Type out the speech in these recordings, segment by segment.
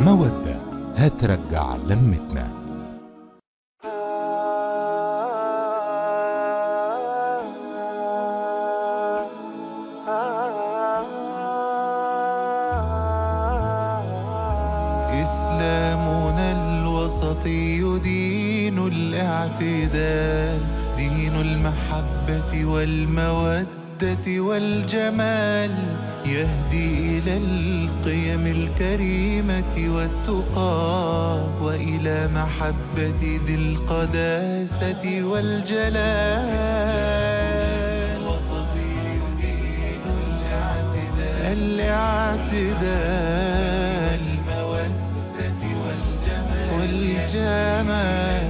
مودة هترجع لمتنا إسلامنا الوسطي دين الاعتدال دين المحبة والمودة والجمال يهدي إلى القيم الكريمة والتقى وإلى محبة ذي القداسة والجلال دين الاعتدال الاعتدال المودة والجمال والجمال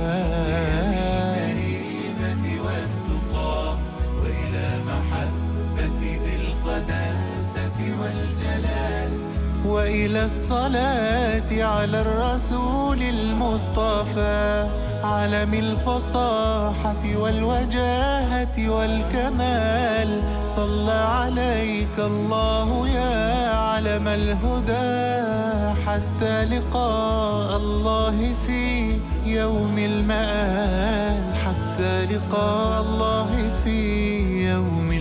الكريمة والتقى وإلى محبة ذي القداسة والجلال وإلى الصلاة على الرسول المصطفى علم الفصاحة والوجاهة والكمال صلى عليك الله يا علم الهدى حتى لقاء الله في يوم المآل حتى لقاء الله في يوم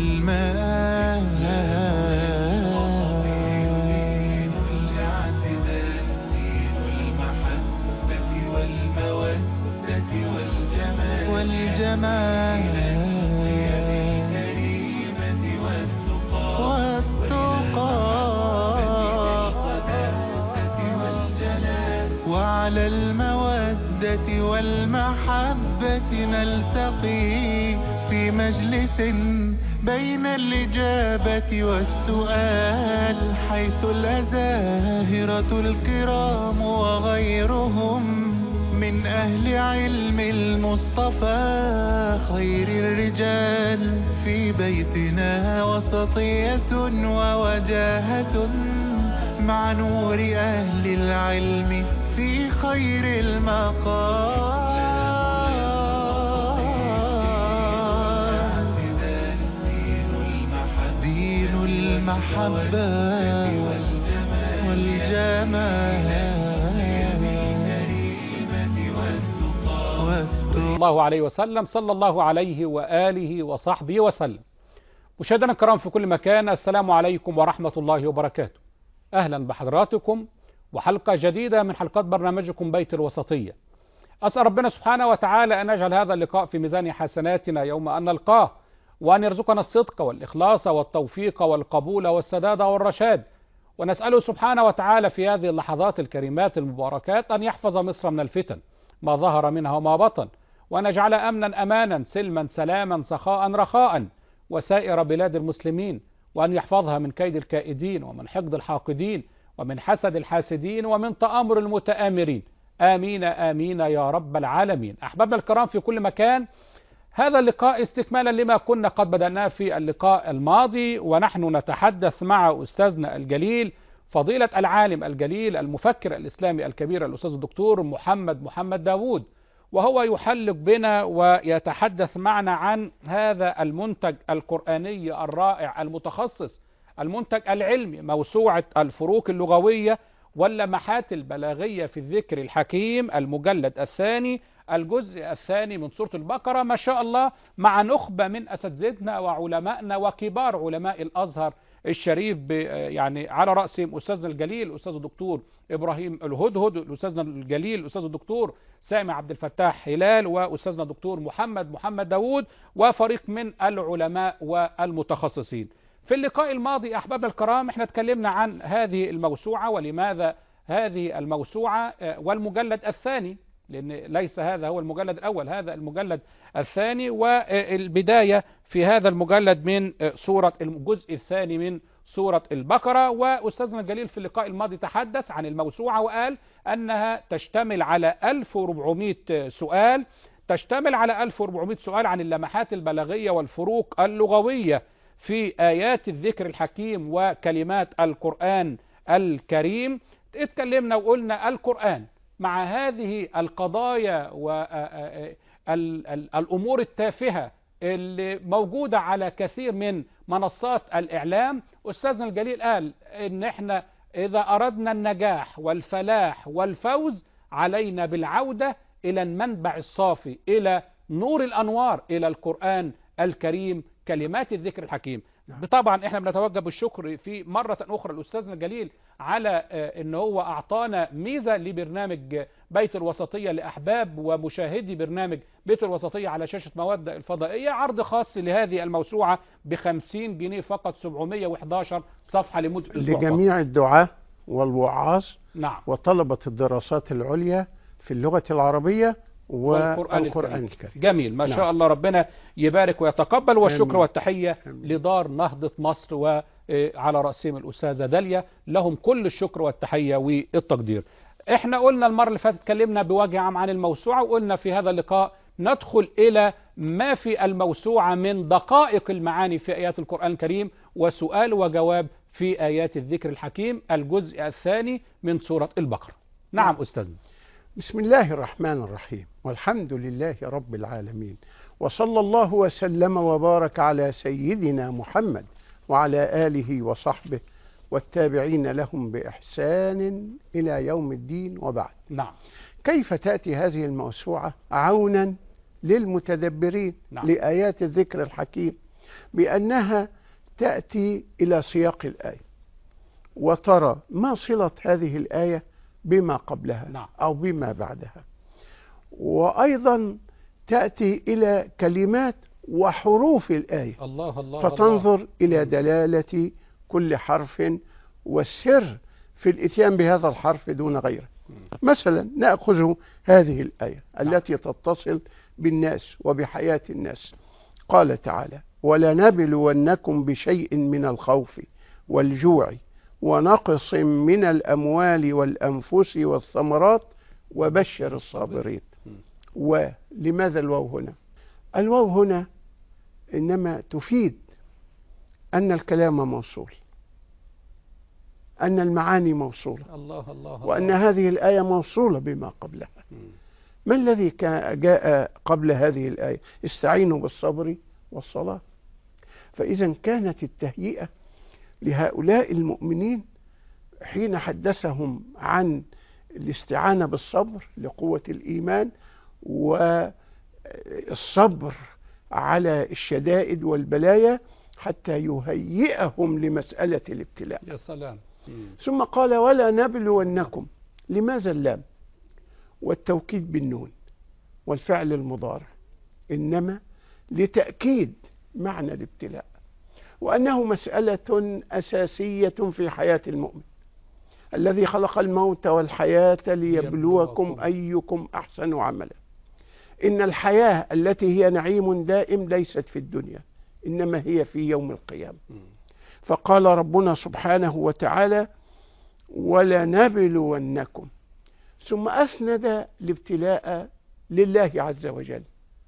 المآل الاعتدال دين المحبة والمودة والجمال والجمال الكريمة والتقى والتقى وعلى المودة والمحبة نلتقي في مجلس بين الإجابة والسؤال حيث الأزاهرة الكرام وغيرهم من أهل علم المصطفى خير الرجال في بيتنا وسطية ووجاهة مع نور أهل العلم في خير المقام دين المحبة والجمال الله عليه وسلم صلى الله عليه وآله وصحبه وسلم مشاهدينا الكرام في كل مكان السلام عليكم ورحمة الله وبركاته أهلا بحضراتكم وحلقة جديدة من حلقات برنامجكم بيت الوسطية أسأل ربنا سبحانه وتعالى أن يجعل هذا اللقاء في ميزان حسناتنا يوم أن نلقاه وأن يرزقنا الصدق والإخلاص والتوفيق والقبول والسداد والرشاد ونسأله سبحانه وتعالى في هذه اللحظات الكريمات المباركات أن يحفظ مصر من الفتن ما ظهر منها وما بطن وأن يجعل أمنا أمانا سلما سلاما سخاء رخاء وسائر بلاد المسلمين وأن يحفظها من كيد الكائدين ومن حقد الحاقدين ومن حسد الحاسدين ومن تآمر المتآمرين آمين آمين يا رب العالمين أحبابنا الكرام في كل مكان هذا اللقاء استكمالا لما كنا قد بدأناه في اللقاء الماضي ونحن نتحدث مع أستاذنا الجليل فضيلة العالم الجليل المفكر الإسلامي الكبير الأستاذ الدكتور محمد محمد داوود وهو يحلق بنا ويتحدث معنا عن هذا المنتج القرآني الرائع المتخصص المنتج العلمي موسوعة الفروق اللغوية واللمحات البلاغية في الذكر الحكيم المجلد الثاني الجزء الثاني من سورة البقرة ما شاء الله مع نخبة من أساتذتنا وعلمائنا وكبار علماء الأزهر الشريف يعني على رأسهم أستاذنا الجليل أستاذ الدكتور إبراهيم الهدهد أستاذنا الجليل أستاذ الدكتور سامي عبد الفتاح هلال وأستاذنا الدكتور محمد محمد داوود وفريق من العلماء والمتخصصين في اللقاء الماضي أحباب الكرام احنا اتكلمنا عن هذه الموسوعة ولماذا هذه الموسوعة والمجلد الثاني لأن ليس هذا هو المجلد الأول هذا المجلد الثاني والبداية في هذا المجلد من سورة الجزء الثاني من سورة البقرة وأستاذنا الجليل في اللقاء الماضي تحدث عن الموسوعة وقال أنها تشتمل على 1400 سؤال تشتمل على 1400 سؤال عن اللمحات البلاغية والفروق اللغوية في آيات الذكر الحكيم وكلمات القرآن الكريم اتكلمنا وقلنا القرآن مع هذه القضايا والأمور التافهة اللي موجودة على كثير من منصات الإعلام أستاذنا الجليل قال إن إحنا إذا أردنا النجاح والفلاح والفوز علينا بالعودة إلى المنبع الصافي إلى نور الأنوار إلى القرآن الكريم كلمات الذكر الحكيم طبعا احنا بنتوجه بالشكر في مرة أخرى لأستاذنا الجليل على آه، ان هو أعطانا ميزة لبرنامج بيت الوسطية لأحباب ومشاهدي برنامج بيت الوسطية على شاشة مودة الفضائية عرض خاص لهذه الموسوعة بخمسين جنيه فقط 711 صفحة لمدة أسبوع فقط. لجميع الدعاة والوعاظ نعم وطلبة الدراسات العليا في اللغة العربية والقرآن والقرآن الكريم. الكريم جميل ما نعم. شاء الله ربنا يبارك ويتقبل والشكر آمين. والتحية آمين. لدار نهضة مصر وعلى رأسهم الأستاذة داليا لهم كل الشكر والتحية والتقدير احنا قلنا المرة اللي فاتت اتكلمنا بوجه عام عن الموسوعة وقلنا في هذا اللقاء ندخل إلى ما في الموسوعة من دقائق المعاني في آيات القرآن الكريم وسؤال وجواب في آيات الذكر الحكيم الجزء الثاني من سورة البقرة نعم أستاذنا بسم الله الرحمن الرحيم والحمد لله رب العالمين وصلى الله وسلم وبارك على سيدنا محمد وعلى آله وصحبه والتابعين لهم بإحسان إلى يوم الدين وبعد نعم كيف تأتي هذه الموسوعة عونا للمتدبرين نعم. لآيات الذكر الحكيم بأنها تأتي إلى سياق الآية وترى ما صلة هذه الآية بما قبلها نعم. أو بما بعدها وأيضا تأتي إلى كلمات وحروف الآية الله الله فتنظر إلى دلالة كل حرف والسر في الإتيان بهذا الحرف دون غيره مثلا نأخذ هذه الآية التي تتصل بالناس وبحياة الناس قال تعالى ولنبلونكم بشيء من الخوف والجوع ونقص من الأموال والأنفس والثمرات وبشر الصابرين ولماذا الواو هنا الواو هنا إنما تفيد أن الكلام موصول أن المعاني موصولة الله الله وأن الله. هذه الآية موصولة بما قبلها ما الذي كا- جاء قبل هذه الآية استعينوا بالصبر والصلاة فإذا كانت التهيئة لهؤلاء المؤمنين حين حدثهم عن الاستعانة بالصبر لقوة الإيمان والصبر على الشدائد والبلايا حتى يهيئهم لمسألة الابتلاء يا سلام ثم قال ولا نبلونكم لماذا اللام والتوكيد بالنون والفعل المضارع إنما لتأكيد معنى الابتلاء وأنه مسألة أساسية في حياة المؤمن الذي خلق الموت والحياة ليبلوكم ليبلوكم. أيكم أحسن عملا إن الحياة التي هي نعيم دائم ليست في الدنيا إنما هي في يوم القيامة فقال ربنا سبحانه وتعالى ولنبلونكم ثم أسند الابتلاء لله عز وجل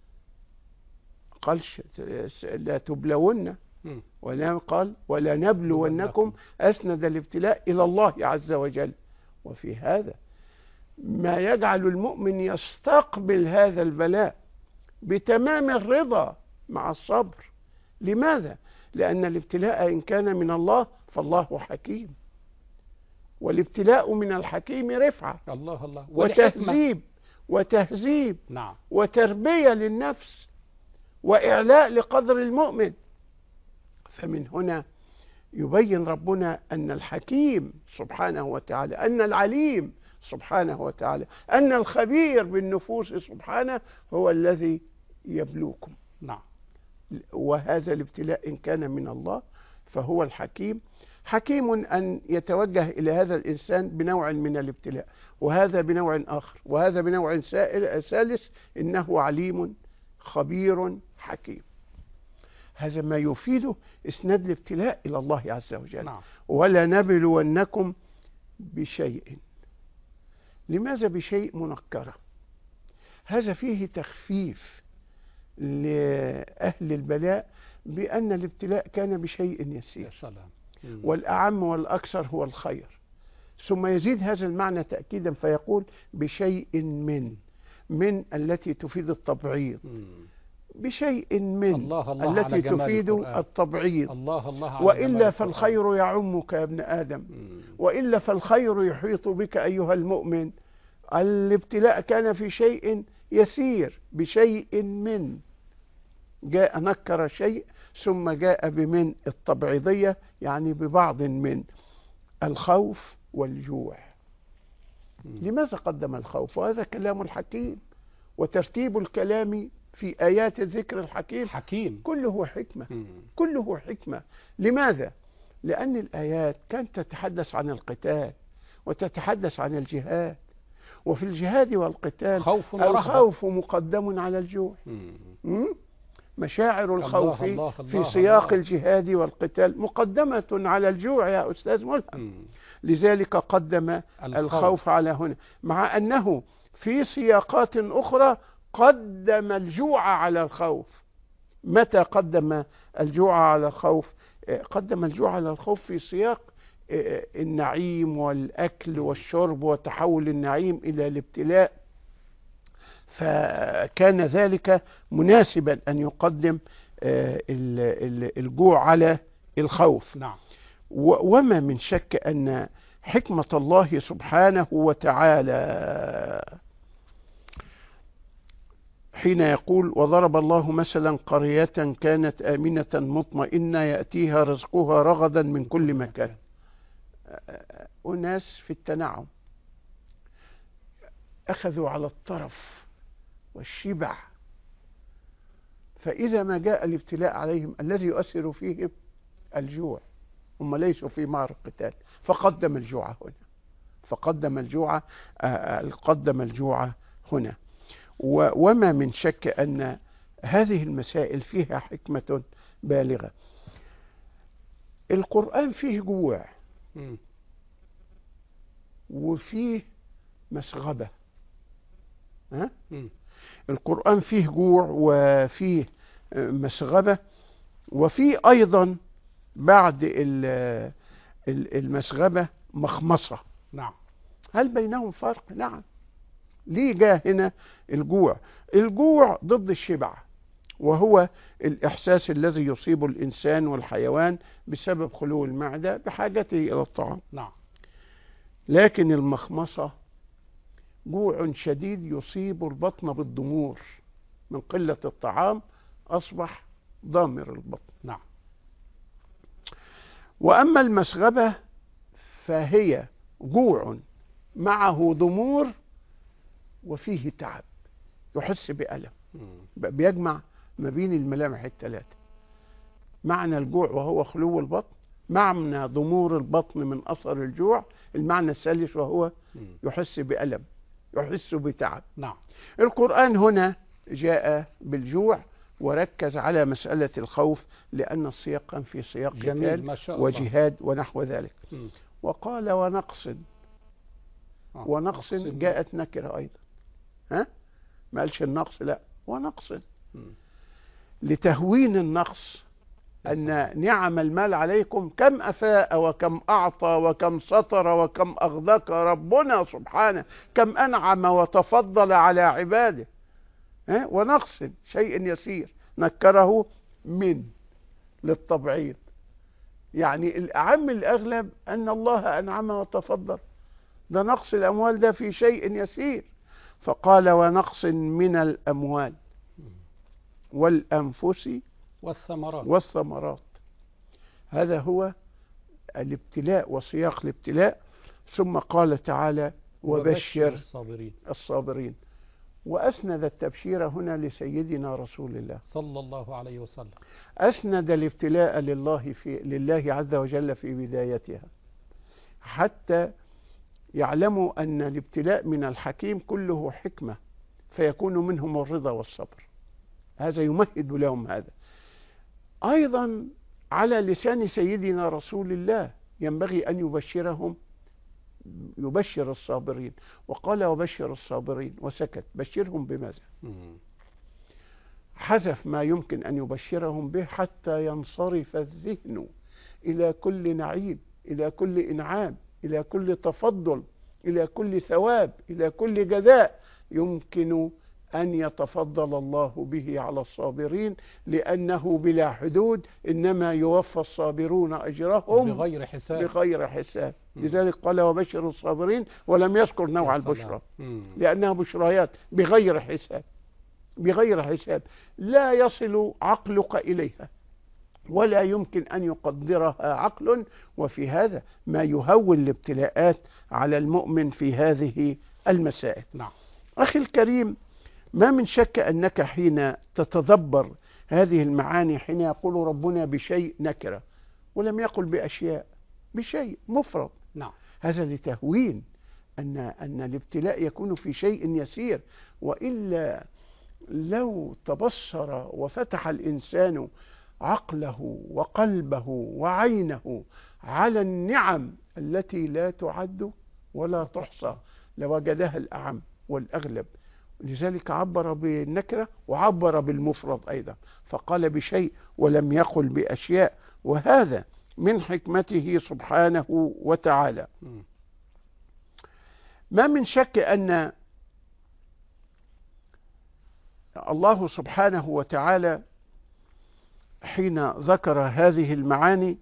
قالش لا تبلون مم. ولا قال ولنبلونكم أسند الابتلاء إلى الله عز وجل وفي هذا ما يجعل المؤمن يستقبل هذا البلاء بتمام الرضا مع الصبر لماذا؟ لأن الابتلاء إن كان من الله فالله حكيم والابتلاء من الحكيم رفعة الله الله والحكمة. وتهذيب وتهذيب نعم وتربية للنفس وإعلاء لقدر المؤمن فمن هنا يبين ربنا أن الحكيم سبحانه وتعالى أن العليم سبحانه وتعالى أن الخبير بالنفوس سبحانه هو الذي يبلوكم نعم وهذا الابتلاء إن كان من الله فهو الحكيم حكيم أن يتوجه إلى هذا الإنسان بنوع من الابتلاء وهذا بنوع آخر وهذا بنوع سائل- ثالث إنه عليم خبير حكيم هذا ما يفيد إسناد الابتلاء إلى الله عز وجل نعم ولنبلونكم بشيء لماذا بشيء منكرة هذا فيه تخفيف لأهل البلاء بأن الابتلاء كان بشيء يا يسير سلام مم. والأعم والأكثر هو الخير ثم يزيد هذا المعنى تأكيدا فيقول بشيء من من التي تفيد التبعيض مم. بشيء من الله الله على التي جمال تفيد القرآن. التبعيض الله الله على جمال وإلا القرآن. فالخير يعمك يا ابن آدم مم. وإلا فالخير يحيط بك أيها المؤمن الابتلاء كان في شيء يسير بشيء من جاء نكر شيء ثم جاء بمن التبعيضية يعني ببعض من الخوف والجوع مم. لماذا قدم الخوف وهذا كلام الحكيم وترتيب الكلام في آيات الذكر الحكيم حكيم كله حكمة مم. كله حكمة لماذا؟ لأن الآيات كانت تتحدث عن القتال وتتحدث عن الجهاد وفي الجهاد والقتال خوف ورهبة الخوف مقدم على الجوع مم. م? مشاعر الخوف الله في الله سياق الله. الجهاد والقتال مقدمة على الجوع يا أستاذ ملهم مم. لذلك قدم الخوف على هنا مع أنه في سياقات أخرى قدم الجوع على الخوف متى قدم الجوع على الخوف آه، قدم الجوع على الخوف في سياق آه، النعيم والأكل والشرب وتحول النعيم إلى الابتلاء فكان ذلك مناسبا أن يقدم آه، ال- ال- الجوع على الخوف نعم و- وما من شك أن حكمة الله سبحانه وتعالى حين يقول وضرب الله مثلا قرية كانت آمنة مطمئنة يأتيها رزقها رغدا من كل مكان أناس في التنعم أخذوا على الطرف والشبع فإذا ما جاء الابتلاء عليهم الذي يؤثر فيهم الجوع هم ليسوا في معرض قتال فقدم الجوع هنا فقدم الجوع آه، آه، قدم الجوع هنا و- وما من شك أن هذه المسائل فيها حكمة بالغة القرآن فيه جوع مم. وفيه مسغبة ها؟ مم. القرآن فيه جوع وفيه آه، مسغبة وفيه أيضا بعد ال- ال- المسغبة مخمصة نعم هل بينهم فرق؟ نعم ليه جاء هنا الجوع الجوع ضد الشبع وهو الإحساس الذي يصيب الإنسان والحيوان بسبب خلو المعدة بحاجته إلى الطعام نعم لكن المخمصة جوع شديد يصيب البطن بالضمور من قلة الطعام أصبح ضامر البطن نعم وأما المسغبة فهي جوع معه ضمور وفيه تعب يحس بألم مم. بقى بيجمع ما بين الملامح الثلاثة معنى الجوع وهو خلو البطن معنى ضمور البطن من أثر الجوع المعنى الثالث وهو مم. يحس بألم يحس بتعب نعم القرآن هنا جاء بالجوع وركز على مسألة الخوف لأن السياق كان في سياق جميل قتال ما شاء الله وجهاد ونحو ذلك مم. وقال ونقص آه. ونقص نقص. جاءت نكرة أيضا ها ما قالش النقص لا ونقص مم. لتهوين النقص أن نعم المال عليكم كم أفاء وكم أعطى وكم سطر وكم أغدق ربنا سبحانه كم أنعم وتفضل على عباده ها؟ ونقص شيء يسير نكره من للتبعيض يعني الأعم الأغلب أن الله أنعم وتفضل ده نقص الأموال ده في شيء يسير فقال ونقص من الأموال والأنفس والثمرات والثمرات هذا هو الابتلاء وسياق الابتلاء ثم قال تعالى وبشر الصابرين الصابرين وأسند التبشير هنا لسيدنا رسول الله صلى الله عليه وسلم أسند الابتلاء لله في لله عز وجل في بدايتها حتى يعلموا أن الابتلاء من الحكيم كله حكمة فيكون منهم الرضا والصبر هذا يمهد لهم هذا أيضا على لسان سيدنا رسول الله ينبغي أن يبشرهم يبشر الصابرين وقال وبشر الصابرين وسكت بشرهم بماذا مم. حذف ما يمكن أن يبشرهم به حتى ينصرف الذهن إلى كل نعيم إلى كل إنعام إلى كل تفضل إلى كل ثواب إلى كل جزاء يمكن أن يتفضل الله به على الصابرين لأنه بلا حدود إنما يوفى الصابرون أجرهم بغير حساب بغير حساب مم. لذلك قال وبشر الصابرين ولم يذكر نوع يا سلام. البشرى مم. لأنها بشريات بغير حساب بغير حساب لا يصل عقلك إليها ولا يمكن أن يقدرها عقل وفي هذا ما يهون الابتلاءات على المؤمن في هذه المسائل نعم أخي الكريم ما من شك أنك حين تتدبر هذه المعاني حين يقول ربنا بشيء نكرة ولم يقل بأشياء بشيء مفرد نعم هذا لتهوين أن أن الابتلاء يكون في شيء يسير وإلا لو تبصر وفتح الإنسان عقله وقلبه وعينه على النعم التي لا تعد ولا تحصى لوجدها الأعم والأغلب لذلك عبر بالنكرة وعبر بالمفرد أيضا فقال بشيء ولم يقل بأشياء وهذا من حكمته سبحانه وتعالى مم. ما من شك أن الله سبحانه وتعالى حين ذكر هذه المعاني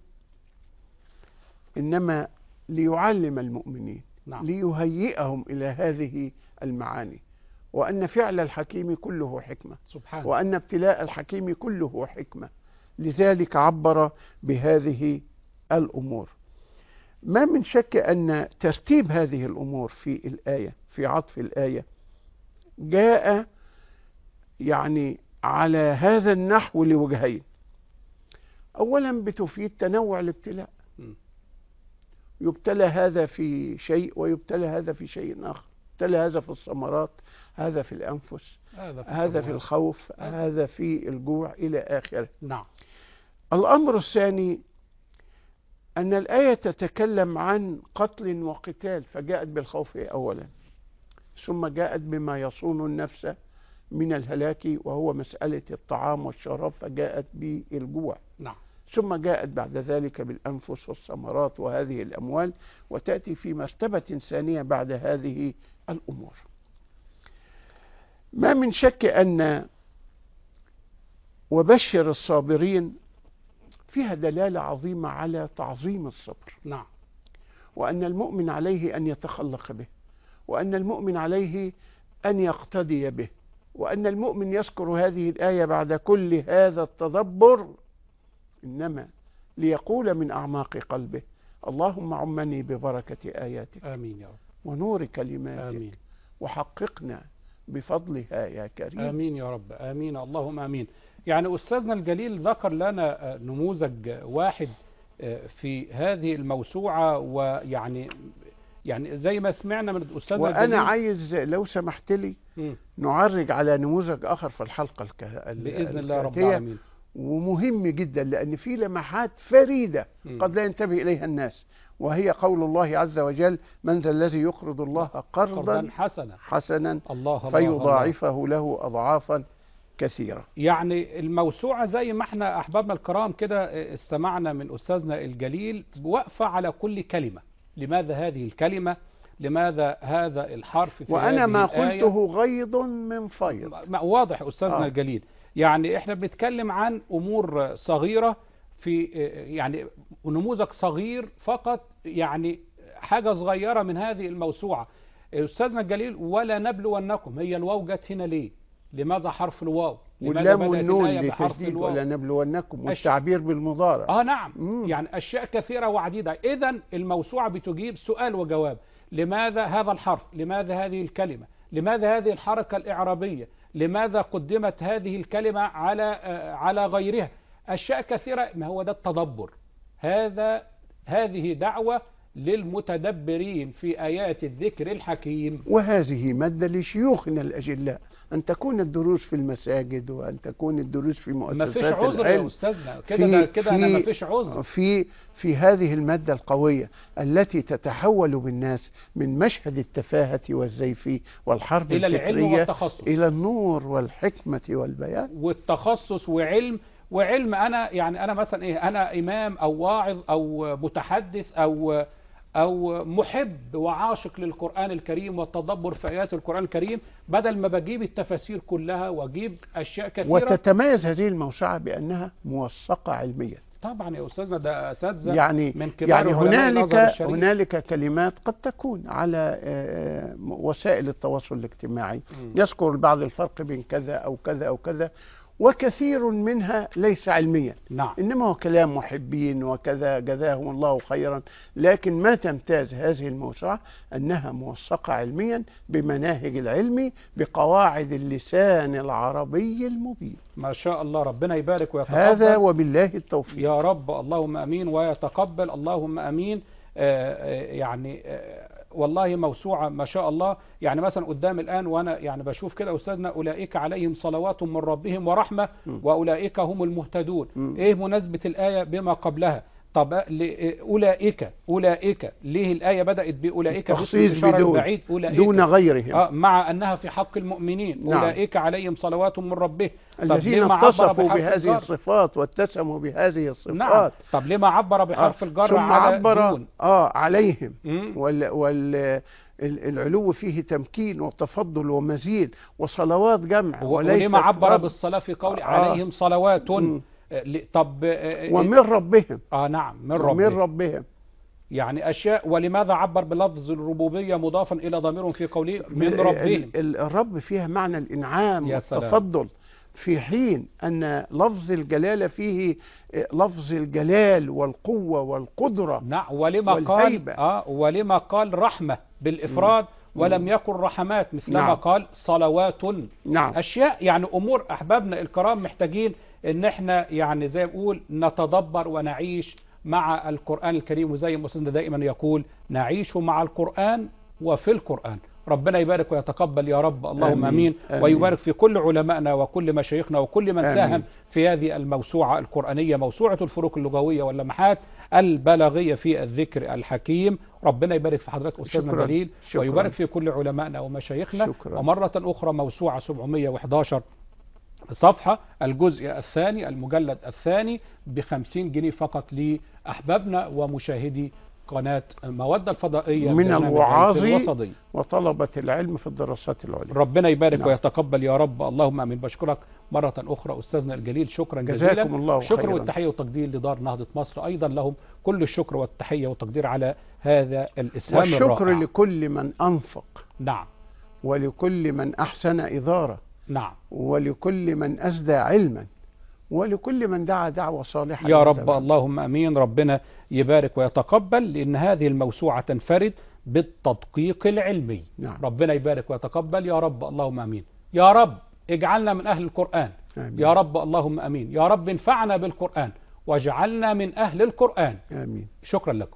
إنما ليعلم المؤمنين نعم ليهيئهم إلى هذه المعاني وأن فعل الحكيم كله حكمة سبحان وأن ابتلاء الحكيم كله حكمة لذلك عبر بهذه الأمور ما من شك أن ترتيب هذه الأمور في الآية في عطف الآية جاء يعني على هذا النحو لوجهين أولا بتفيد تنوع الابتلاء مم. يبتلى هذا في شيء ويبتلى هذا في شيء آخر يبتلى هذا في الثمرات هذا في الأنفس هذا في هذا في الأموال. الخوف آه. هذا في الجوع إلى آخره نعم الأمر الثاني أن الآية تتكلم عن قتل وقتال فجاءت بالخوف أولا ثم جاءت بما يصون النفس من الهلاك وهو مسألة الطعام والشراب فجاءت بالجوع نعم ثم جاءت بعد ذلك بالأنفس والثمرات وهذه الأموال وتأتي في مرتبة ثانية بعد هذه الأمور ما من شك أن وبشر الصابرين فيها دلالة عظيمة على تعظيم الصبر نعم وأن المؤمن عليه أن يتخلق به وأن المؤمن عليه أن يقتدي به وأن المؤمن يذكر هذه الآية بعد كل هذا التدبر إنما ليقول من أعماق قلبه اللهم عمني ببركة آياتك آمين يا رب ونور كلماتك آمين وحققنا بفضلها يا كريم آمين يا رب آمين اللهم آمين يعني أستاذنا الجليل ذكر لنا آه، نموذج واحد آه، في هذه الموسوعة ويعني يعني زي ما سمعنا من أستاذنا وأنا الجليل عايز لو سمحت لي مم. نعرج على نموذج آخر في الحلقة الك... ال- بإذن الله رب الآتية. العالمين ومهم جدا لأن في لمحات فريدة مم. قد لا ينتبه إليها الناس وهي قول الله عز وجل من ذا الذي يقرض الله قرضا قرضا حسنا حسنا الله الله الله. فيضاعفه له أضعافا كثيرة يعني الموسوعة زي ما احنا أحبابنا الكرام كده اه، استمعنا من أستاذنا الجليل واقفة على كل كلمة لماذا هذه الكلمة لماذا هذا الحرف في وأنا هذه ما الآية؟ قلته غيض من فيض ما- واضح أستاذنا آه. الجليل يعني احنا بنتكلم عن أمور صغيرة في اه، يعني نموذج صغير فقط يعني حاجة صغيرة من هذه الموسوعة أستاذنا الجليل ولا نبلونكم هي الواو جت هنا ليه لماذا حرف الواو لماذا واللام بدأت والنون الآية بحرف لتشديد الواو ولا نبلونكم أش- والتعبير بالمضارع اه نعم مم. يعني اشياء كثيره وعديده اذا الموسوعه بتجيب سؤال وجواب لماذا هذا الحرف لماذا هذه الكلمه لماذا هذه الحركه الاعرابيه لماذا قدمت هذه الكلمه على آه، على غيرها اشياء كثيره ما هو ده التدبر هذا هذه دعوه للمتدبرين في ايات الذكر الحكيم وهذه مادة لشيوخنا الأجلاء أن تكون الدروس في المساجد وأن تكون الدروس في ما مؤسسات فيش عذر يا العلم استاذنا كده في- ده كده انا في- ما فيش عذر في في هذه المادة القوية التي تتحول بالناس من مشهد التفاهة والزيف والحرب الى العلم الفكرية والتخصص إلى النور والحكمة والبيان والتخصص وعلم وعلم انا يعني انا مثلا ايه انا امام او واعظ او متحدث او او محب وعاشق للقران الكريم والتدبر في ايات القران الكريم بدل ما بجيب التفاسير كلها واجيب اشياء كثيره وتتميز هذه الموسوعة بأنها موثقة علميا طبعا يا استاذنا ده اساتذه يعني من كبار يعني علماء هنالك الأزهر الشريف. هنالك كلمات قد تكون على آه، وسائل التواصل الاجتماعي مم. يذكر بعض الفرق بين كذا أو كذا أو كذا وكثير منها ليس علميا نعم إنما هو كلام محبين وكذا جزاهم الله خيرا لكن ما تمتاز هذه الموسوعة أنها موثقة علميا بمناهج العلم بقواعد اللسان العربي المبين ما شاء الله ربنا يبارك ويتقبل هذا وبالله التوفيق يا رب اللهم امين ويتقبل اللهم امين آه، آه، يعني آه، والله موسوعه ما شاء الله يعني مثلا قدام الان وانا يعني بشوف كده استاذنا اولئك عليهم صلوات من ربهم ورحمه م. واولئك هم المهتدون م. ايه مناسبه الايه بما قبلها طب ل- اولئك اولئك ليه الايه بدات باولئك باسم تخصيص الاشاره بدون البعيد اولئك دون غيرهم آه مع انها في حق المؤمنين نعم. اولئك عليهم صلوات من ربهم طب الذين ليه ما عبر اتصفوا بحرف بهذه الجر؟ الصفات واتسموا بهذه الصفات نعم طب ليه ما عبر بحرف آه، الجر ثم على عبر دون اه عليهم مم. وال وال ال- العلو فيه تمكين وتفضل ومزيد وصلوات جمع و- وليس وليه ما عبر رب. بالصلاة في قول آه. عليهم صلوات مم. آه، ل- طب آه، ومن ربهم اه نعم من ومن رب ربهم يعني اشياء ولماذا عبر بلفظ الربوبيه مضافا الى ضمير في قوله من ال- ربهم ال- الرب فيها معنى الإنعام يا سلام. والتفضل في حين أن لفظ الجلالة فيه آه، لفظ الجلال والقوة والقدرة نعم ولما قال والهيبة. اه ولما قال رحمه بالافراد ولم يكن رحمات مثلما نعم. قال صلوات نعم اشياء يعني امور احبابنا الكرام محتاجين ان احنا يعني زي ما بقول نتدبر ونعيش مع القران الكريم وزي ما استاذنا دائما يقول نعيش مع القران وفي القران ربنا يبارك ويتقبل يا رب اللهم آمين. امين, آمين. ويبارك في كل علمائنا وكل مشايخنا وكل من آمين. ساهم في هذه الموسوعه القرانيه موسوعه الفروق اللغويه واللمحات البلاغيه في الذكر الحكيم ربنا يبارك في حضرتك استاذنا شكراً. دليل شكراً. ويبارك في كل علمائنا ومشايخنا شكراً. ومره اخرى موسوعه 711 صفحة الجزء الثاني المجلد الثاني بخمسين جنيه فقط لأحبابنا ومشاهدي قناة مودة الفضائية من برنامج الوعاظ عيلة الوسطية وطلبة العلم في الدراسات العليا ربنا يبارك نعم. ويتقبل يا رب اللهم امين بشكرك مرة أخرى أستاذنا الجليل شكرا جزيلا جزاكم الله شكر خيرا. والتحية والتقدير لدار نهضة مصر أيضا لهم كل الشكر والتحية والتقدير على هذا الإسهام والشكر الرائع لكل من أنفق نعم ولكل من أحسن إدارة نعم ولكل من أسدى علما ولكل من دعا دعوة صالحة يا من رب زمان. اللهم امين ربنا يبارك ويتقبل لان هذه الموسوعه تنفرد بالتدقيق العلمي نعم. ربنا يبارك ويتقبل يا رب اللهم امين يا رب اجعلنا من اهل القران آمين. يا رب اللهم امين يا رب انفعنا بالقران واجعلنا من اهل القران آمين شكرا لكم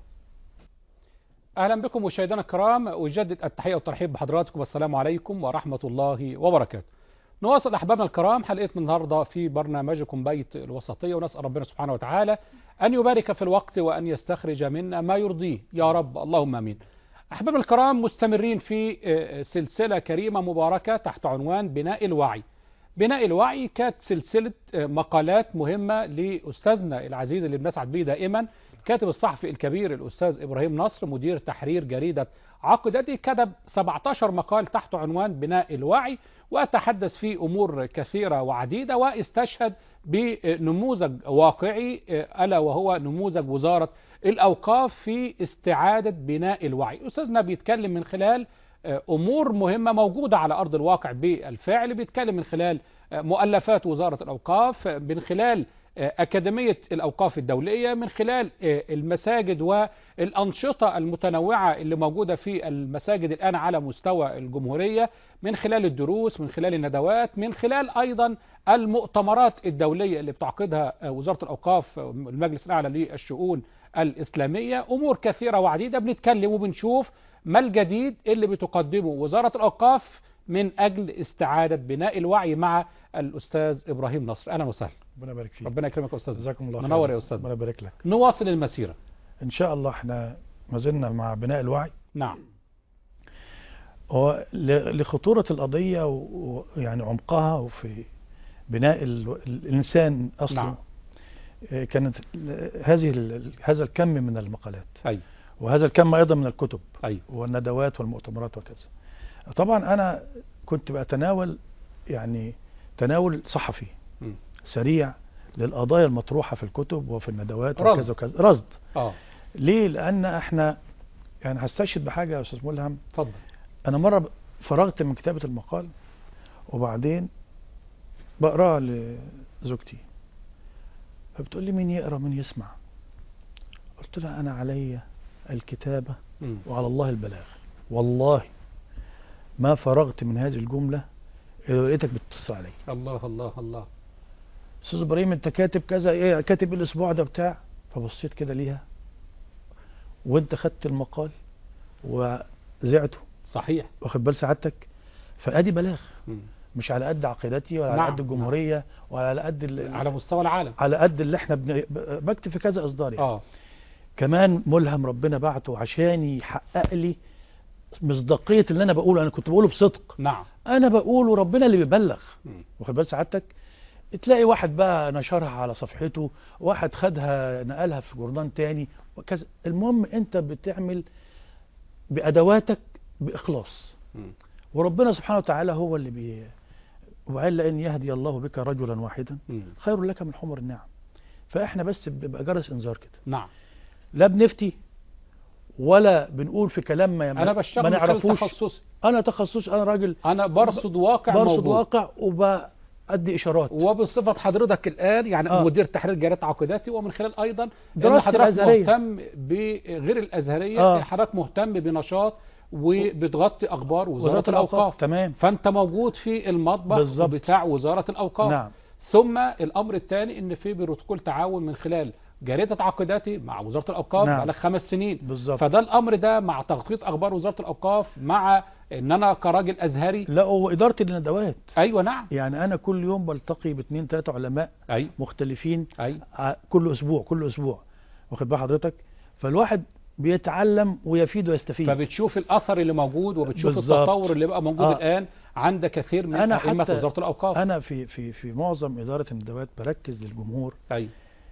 اهلا بكم مشاهدينا الكرام اجدد التحيه والترحيب بحضراتكم والسلام عليكم ورحمه الله وبركاته نواصل احبابنا الكرام حلقتنا النهارده في برنامجكم بيت الوسطيه ونسال ربنا سبحانه وتعالى ان يبارك في الوقت وان يستخرج منا ما يرضيه يا رب اللهم امين. احبابنا الكرام مستمرين في آه، سلسله كريمه مباركه تحت عنوان بناء الوعي. بناء الوعي كانت سلسله آه، مقالات مهمه لاستاذنا العزيز اللي بنسعد به دائما الكاتب الصحفي الكبير الاستاذ ابراهيم نصر مدير تحرير جريده عقدتي كتب 17 مقال تحت عنوان بناء الوعي وتحدث في امور كثيره وعديده واستشهد بنموذج واقعي آه، الا وهو نموذج وزاره الاوقاف في استعاده بناء الوعي. استاذنا بيتكلم من خلال آه، امور مهمه موجوده على ارض الواقع بالفعل بيتكلم من خلال آه، مؤلفات وزاره الاوقاف آه، من خلال آه، أكاديمية الأوقاف الدولية من خلال آه، المساجد والأنشطة المتنوعة اللي موجودة في المساجد الآن على مستوى الجمهورية من خلال الدروس من خلال الندوات من خلال أيضا المؤتمرات الدولية اللي بتعقدها آه، وزارة الأوقاف آه، المجلس الأعلى للشؤون الإسلامية أمور كثيرة وعديدة بنتكلم وبنشوف ما الجديد اللي بتقدمه وزارة الأوقاف من أجل استعادة بناء الوعي مع الأستاذ إبراهيم نصر أهلا وسهلا ربنا يبارك فيك ربنا يكرمك يا أستاذ جزاكم الله منور خير. يا أستاذ ربنا يبارك لك نواصل المسيرة ان شاء الله احنا ما زلنا مع بناء الوعي نعم هو ل- لخطورة القضية و- ويعني عمقها وفي بناء ال- الإنسان أصلا نعم. آه، كانت ال- هذه ال- هذا الكم من المقالات أي وهذا الكم ايضا من الكتب ايوه والندوات والمؤتمرات وكذا طبعا انا كنت بتناول يعني تناول صحفي مم. سريع للقضايا المطروحه في الكتب وفي الندوات رصد. وكذا وكذا رصد اه ليه لان احنا يعني هستشهد بحاجه يا استاذ ملهم اتفضل انا مره ب- فرغت من كتابه المقال وبعدين بقراه لزوجتي فبتقول لي مين يقرا مين يسمع قلت لها انا علي الكتابه مم. وعلى الله البلاغ والله ما فرغت من هذه الجمله اذا لقيتك بتتصل علي الله الله الله استاذ ابراهيم انت كاتب كذا ايه كاتب إيه الاسبوع ده بتاع فبصيت كده ليها وانت خدت المقال وذعته صحيح واخد بال سعادتك فادي بلاغ مم. مش على قد عقيدتي ولا نعم، على قد الجمهوريه ولا على قد ال- على مستوى العالم على قد اللي احنا بن... ب- بكتب في كذا اصدار يعني. اه كمان ملهم ربنا بعته عشان يحقق لي مصداقيه اللي انا بقوله انا كنت بقوله بصدق نعم انا بقوله ربنا اللي بيبلغ مم. واخد بال سعادتك تلاقي واحد بقى نشرها على صفحته واحد خدها نقلها في جورنان تاني وكذا المهم انت بتعمل بادواتك باخلاص مم. وربنا سبحانه وتعالى هو اللي بي وقال لان يهدي الله بك رجلا واحدا مم. خير لك من حمر النعم فاحنا بس بيبقى جرس انذار كده نعم لا بنفتي ولا بنقول في كلام ما انا بشتغل ما من خلال نعرفوش تخصصي انا تخصص انا راجل انا برصد واقع برصد موجود. واقع وبأدي اشارات وبصفة حضرتك الآن يعني آه. مدير تحرير جريدة عقيداتي ومن خلال أيضا إن دراستي حضرتك الأزهرية. مهتم بغير الأزهرية آه. حضرتك مهتم بنشاط وبتغطي أخبار وزارة, الأوقاف تمام فأنت موجود في المطبخ بالظبط. بتاع وزارة الأوقاف نعم ثم الأمر الثاني إن في بروتوكول تعاون من خلال جريدة عقيداتي مع وزارة الأوقاف نعم. على خمس سنين بالظبط فده الأمر ده مع تغطية أخبار وزارة الأوقاف مع إن أنا كراجل أزهري لا وإدارة الندوات أيوة نعم يعني أنا كل يوم بلتقي باثنين ثلاثة علماء أيوة مختلفين أيوة ع- كل أسبوع كل أسبوع واخد بال حضرتك فالواحد بيتعلم ويفيد ويستفيد فبتشوف الاثر اللي موجود وبتشوف بالظبط. التطور اللي بقى موجود آه. الان عند كثير من أنا ائمه حتى- وزاره الاوقاف أنا في في في معظم إدارة الندوات بركز للجمهور ايوه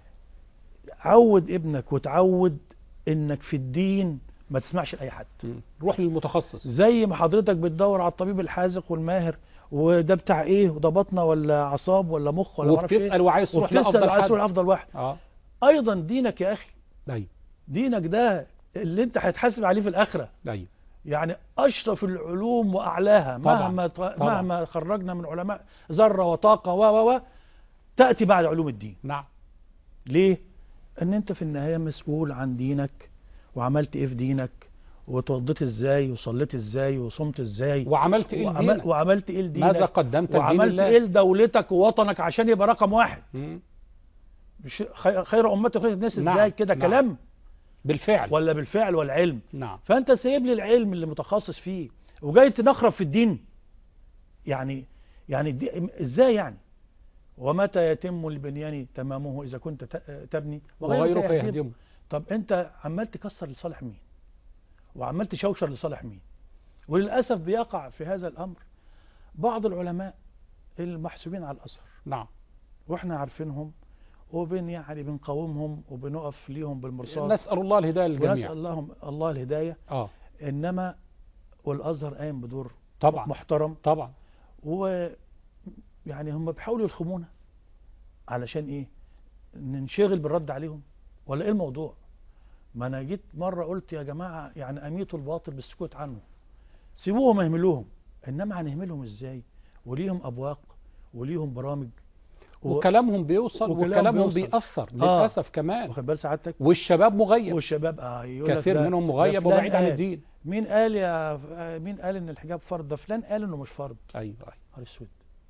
عود ابنك وتعود إنك في الدين ما تسمعش لأي حد مم. روح للمتخصص زي ما حضرتك بتدور على الطبيب الحاذق والماهر وده بتاع ايه وده بطنه ولا اعصاب ولا مخ ولا معرفش وبتسال ايه وعايز تروح وبتسال لافضل عايز حد تروح لافضل واحد اه ايضا دينك يا اخي ايوه دينك ده اللي انت هتحاسب عليه في الاخره ايوه يعني اشرف العلوم واعلاها طبعاً، مهما طبعاً. مهما خرجنا من علماء ذره وطاقه و و و تاتي بعد علوم الدين نعم ليه ان انت في النهايه مسؤول عن دينك وعملت ايه في دينك وتوضيت ازاي وصليت ازاي وصمت ازاي وعملت ايه وعمل لدينك؟ وعملت ايه لدينك ماذا قدمت لدين وعملت الله ايه لدولتك ووطنك عشان يبقى رقم واحد مم. مش خير, خير امتي خير الناس نعم، ازاي كده نعم. كلام بالفعل ولا بالفعل والعلم نعم فانت سايب لي العلم اللي متخصص فيه وجاي تنخرب في الدين يعني يعني دي ازاي يعني ومتى يتم البنيان تمامه اذا كنت ت- تبني وغيرك يهدم. يهدمه طب انت عمال تكسر لصالح مين وعمال تشوشر لصالح مين وللاسف بيقع في هذا الامر بعض العلماء المحسوبين على الازهر نعم واحنا عارفينهم وبن يعني بنقاومهم وبنقف ليهم بالمرصاد نسال الله الهدايه للجميع ونسال الله الله الهدايه اه انما والازهر قايم بدور طبعا محترم طبعا و يعني هم بيحاولوا يلخمونا علشان ايه ننشغل بالرد عليهم ولا ايه الموضوع ما انا جيت مره قلت يا جماعه يعني اميتوا الباطل بالسكوت عنه سيبوهم اهملوهم انما هنهملهم ازاي وليهم ابواق وليهم برامج و- وكلامهم بيوصل وكلام وكلامهم بيوصل. بيأثر آه. للاسف كمان واخد بال سعادتك والشباب مغيب والشباب اه يقول لك كثير ده- منهم ده مغيب فلان وبعيد عن قال. الدين مين قال يا مين قال ان الحجاب فرض ده فلان قال انه مش فرض ايوه ايوه نهار اسود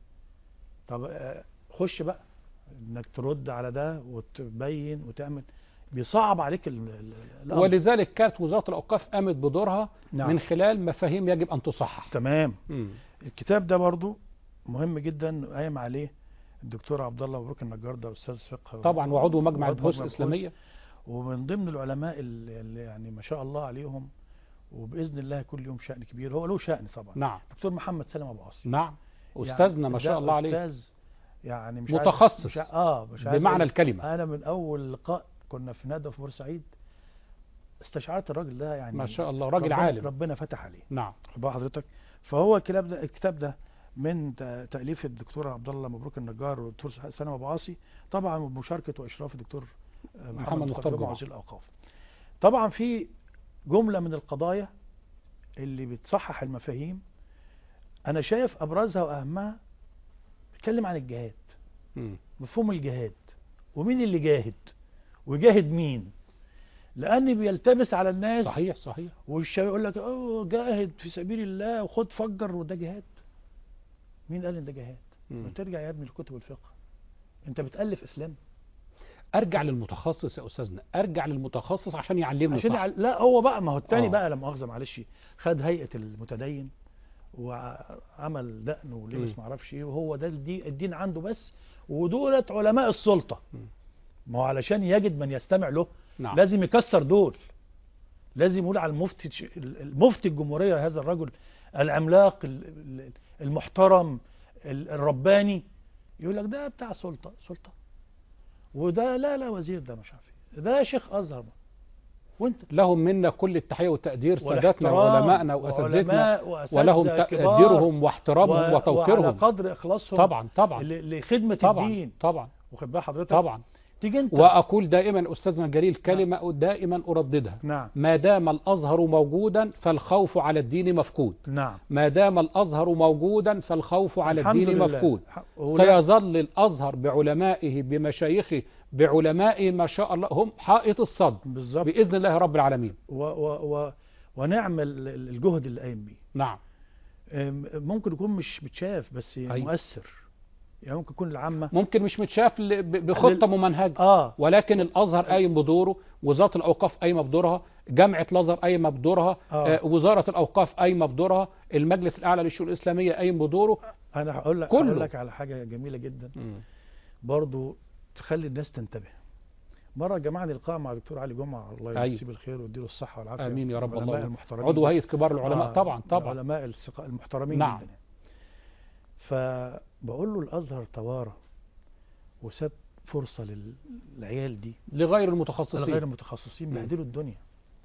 طب آه، خش بقى انك ترد على ده وتبين وتعمل بيصعب عليك ال- ال- الامر ولذلك كانت وزاره الاوقاف قامت بدورها نعم. من خلال مفاهيم يجب ان تصحح تمام مم. الكتاب ده برضو مهم جدا قايم عليه الدكتور عبد الله مبروك النجار ده استاذ فقه طبعا وعضو مجمع وعضو البحوث مجمع الاسلاميه ومن ضمن العلماء اللي اللي يعني ما شاء الله عليهم وباذن الله كل يوم شأن كبير هو له شأن طبعا نعم دكتور محمد سلام ابو عاصم نعم استاذنا يعني ما شاء ده الله عليه استاذ يعني مش عارف- متخصص. مش ع- اه مش عارف بمعنى أقول- الكلمه انا من اول لقاء كنا في ندى في بورسعيد استشعرت الراجل ده يعني ما شاء الله راجل ربنا عالم ربنا فتح عليه نعم خد بال حضرتك فهو الكتاب ده الكتاب ده من ت- تاليف الدكتور عبد الله مبروك النجار والدكتور سلام ابو عاصي طبعا بمشاركه واشراف الدكتور آه، محمد مختار جمعة جمعة. وزير الاوقاف طبعا في جمله من القضايا اللي بتصحح المفاهيم انا شايف ابرزها واهمها بيتكلم عن الجهاد مم. مفهوم الجهاد ومين اللي جاهد وجاهد مين لان بيلتبس على الناس صحيح صحيح والشباب يقول لك اه جاهد في سبيل الله وخد فجر وده جهاد مين قال ان ده جهاد مم. ما ترجع يا ابني لكتب الفقه انت بتالف اسلام ارجع للمتخصص يا استاذنا ارجع للمتخصص عشان يعلمني عشان صح يعل... لا هو بقى ما هو التاني آه. بقى لا مؤاخذه معلش خد هيئه المتدين وعمل دقن ولبس مم. ما اعرفش ايه وهو ده الدين, الدين عنده بس ودولت علماء السلطه مم. ما هو علشان يجد من يستمع له نعم لازم يكسر دول لازم يقول على المفتي المفتي الجمهورية هذا الرجل العملاق ال- ال- المحترم ال- الرباني يقول لك ده بتاع سلطة سلطة وده لا لا وزير ده مش عارف إيه. ده شيخ أزهر وانت لهم منا كل التحية والتقدير ساداتنا والاحترام وعلمائنا وأساتذتنا وعلماء وأساتذة ولهم كبار تقديرهم واحترامهم و- وعلى وتوقيرهم قدر إخلاصهم طبعا طبعا ل- لخدمة طبعا الدين طبعا واخد بال حضرتك طبعا تيجي انت وأقول دائما أستاذنا الجليل كلمة دائما أرددها نعم ما دام الأزهر موجودا فالخوف على الدين مفقود نعم ما دام الأزهر موجودا فالخوف على الحمد الدين لله. مفقود ح- ولا- سيظل الأزهر بعلمائه بمشايخه بعلمائه ما شاء الله هم حائط الصد بالظبط بإذن الله رب العالمين و و و ونعمل الجهد اللي قايم بيه نعم أم، ممكن يكون مش متشاف بس أيوة. مؤثر يعني ممكن يكون العامة ممكن مش متشاف ل- ب- بخطة ممنهجة اه ولكن الازهر قايم بدوره وزاره الاوقاف قايمه بدورها جامعه الازهر قايمه بدورها آه. آه. وزاره الاوقاف قايمه بدورها المجلس الاعلى للشؤون الاسلاميه قايم بدوره انا هقول لك كله. هقول لك على حاجة جميلة جدا برضو تخلي الناس تنتبه مرة جمعني لقاء مع دكتور علي جمعة الله أيوة. يمسيه بالخير ويديله الصحة والعافية امين يا رب العلماء الله المحترمين عضو هيئه كبار العلماء آه، طبعا طبعا العلماء الثقة- المحترمين نعم. جدا يعني. فبقول له الازهر توارى وساب فرصة لل- للعيال دي لغير المتخصصين الغير المتخصصين مم. بهدلوا الدنيا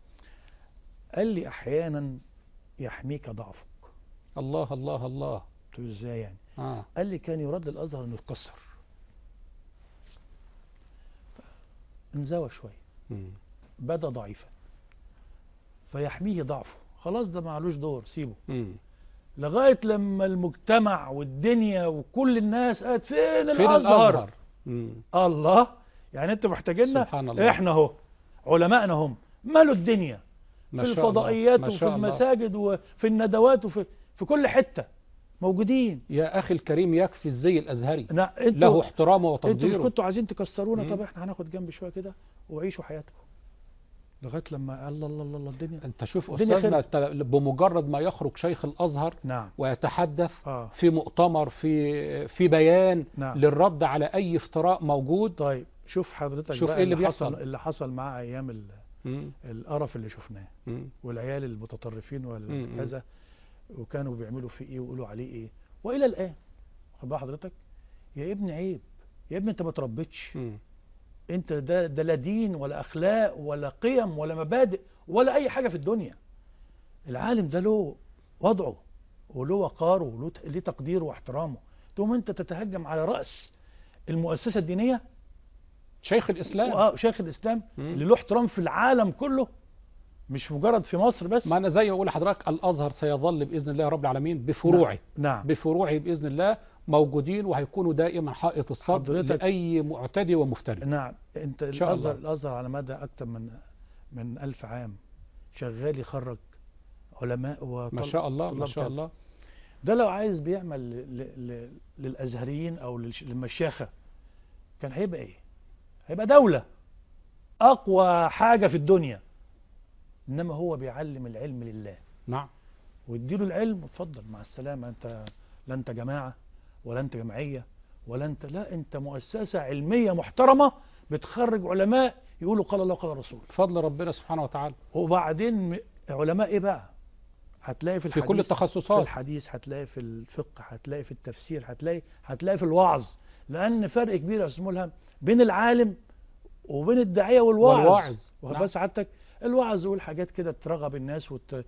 قال لي احيانا يحميك ضعفك الله الله الله قلت له ازاي يعني آه. قال لي كان يراد للازهر انه يتكسر انزوى شويه مم. بدا ضعيفا فيحميه ضعفه خلاص ده معلوش دور سيبه مم. لغايه لما المجتمع والدنيا وكل الناس قالت فين فين الازهر الازهر مم. الله يعني انتوا محتاجيننا سبحان الله. احنا اهو علمائنا هم مالوا الدنيا ما في شاء الله. الفضائيات ما وفي شاء الله. المساجد وفي الندوات وفي في كل حته موجودين يا اخي الكريم يكفي الزي الازهري لا انتوا له احترامه انتوا مش وتقديره كنتوا عايزين تكسرونا مم. طب احنا هناخد جنب شويه كده وعيشوا حياتكم لغايه لما الله الله الله, الله الدنيا انت شوف الدنيا استاذنا خير. أنت بمجرد ما يخرج شيخ الازهر نعم ويتحدث اه في مؤتمر في في بيان نعم للرد على اي افتراء موجود طيب شوف حضرتك شوف بقى إيه اللي حصل بيحصل. اللي حصل معاه ايام ال- مم. القرف اللي شفناه مم. والعيال المتطرفين مم. والكذا وكانوا بيعملوا فيه ايه ويقولوا عليه ايه والى الان خد بقى حضرتك يا ابني عيب يا ابني انت ما تربيتش مم. انت ده ده لا دين ولا اخلاق ولا قيم ولا مبادئ ولا اي حاجه في الدنيا العالم ده له وضعه وله وقاره وله ت- ليه تقديره واحترامه تقوم انت تتهجم على راس المؤسسه الدينيه شيخ الاسلام وآه شيخ الاسلام مم. اللي له احترام في العالم كله مش مجرد في مصر بس ما انا زي ما بقول لحضرتك الازهر سيظل باذن الله رب العالمين بفروعه نعم بفروعه باذن الله موجودين وهيكونوا دائما حائط الصد حضرتك- لاي معتدي ومفتري نعم انت شاء الازهر الله. الازهر على مدى اكثر من من ألف عام شغال يخرج علماء وطل... ما شاء الله ما طلاب شاء كذا. الله ده لو عايز بيعمل ل... ل... للازهريين او للش- للمشيخه كان هيبقى ايه هيبقى دوله اقوى حاجه في الدنيا انما هو بيعلم العلم لله نعم ويديله العلم وتفضل مع السلامه انت لا انت جماعه ولا انت جمعيه ولا انت لا انت مؤسسه علميه محترمه بتخرج علماء يقولوا قال الله قال الرسول بفضل ربنا سبحانه وتعالى وبعدين م- علماء ايه بقى هتلاقي في في الحديث كل في التخصصات الحديث هتلاقي في الفقه هتلاقي في التفسير هتلاقي هتلاقي في الوعظ لان فرق كبير يا استاذ ملهم بين العالم وبين الداعيه والواعظ والواعظ. واخد نعم. بال سعادتك الوعظ والحاجات كده ترغب الناس وت...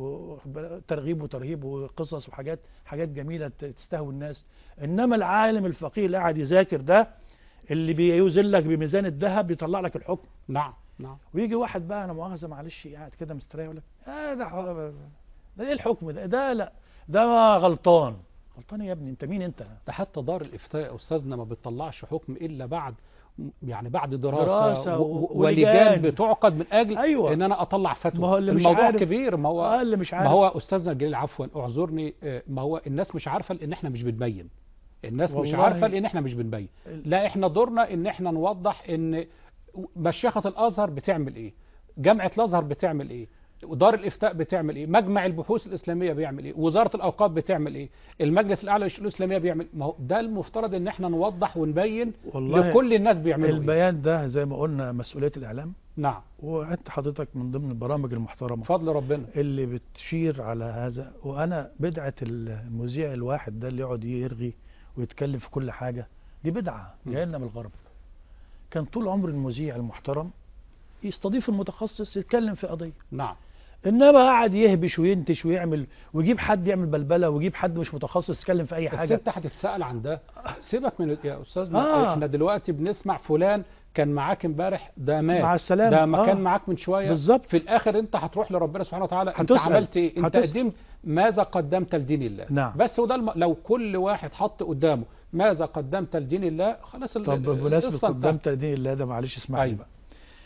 وترغيب وترهيب وقصص وحاجات حاجات جميله ت- تستهوي الناس انما العالم الفقيه اللي قاعد يذاكر ده اللي بيوزن لك بميزان الذهب بيطلع لك الحكم نعم نعم ويجي واحد بقى انا مؤاخذه معلش قاعد كده مستريح يقول لك آه ده ح- ده ايه الحكم ده ده لا ده غلطان غلطان إيه يا ابني انت مين انت ده حتى دار الافتاء يا استاذنا ما بتطلعش حكم الا بعد يعني بعد دراسه, دراسة و- و- و- ولجان. ولجان بتعقد من اجل أيوة. ان انا اطلع فتوى ما هو اللي مش الموضوع عارف- كبير ما هو آه اللي مش عارف ما هو استاذنا الجليل عفوا اعذرني آه، ما هو الناس مش عارفه لان احنا مش بنبين الناس مش والله. عارفه لان احنا مش بنبين لا احنا دورنا ان احنا نوضح ان مشيخه الازهر بتعمل ايه جامعه الازهر بتعمل ايه ودار الافتاء بتعمل ايه مجمع البحوث الاسلاميه بيعمل ايه وزاره الاوقاف بتعمل ايه المجلس الاعلى للشؤون الاسلاميه بيعمل ما هو ده المفترض ان احنا نوضح ونبين والله لكل الناس بيعملوا ايه البيان ده زي ما قلنا مسؤوليه الاعلام نعم وانت حضرتك من ضمن البرامج المحترمه بفضل ربنا اللي بتشير على هذا وانا بدعه المذيع الواحد ده اللي يقعد يرغي ويتكلم في كل حاجه دي بدعه م. جايه لنا من الغرب كان طول عمر المذيع المحترم يستضيف المتخصص يتكلم في قضيه نعم انما قاعد يهبش وينتش ويعمل ويجيب حد يعمل بلبله ويجيب حد مش متخصص يتكلم في اي بس حاجه انت هتتسال عن ده سيبك من يا استاذنا آه. احنا دلوقتي بنسمع فلان كان معاك امبارح ده مات مع السلامه ده ما آه. كان معاك من شويه بالظبط في الاخر انت هتروح لربنا سبحانه وتعالى انت هتسأل. عملت ايه انت هتسأل. قدمت ماذا قدمت لدين الله نعم. بس وده الم... لو كل واحد حط قدامه ماذا قدمت لدين الله خلاص ال- طب ال- بمناسبه القصة انتهت. قدام تقديم الله ده معلش اسمعني أيوة. بقى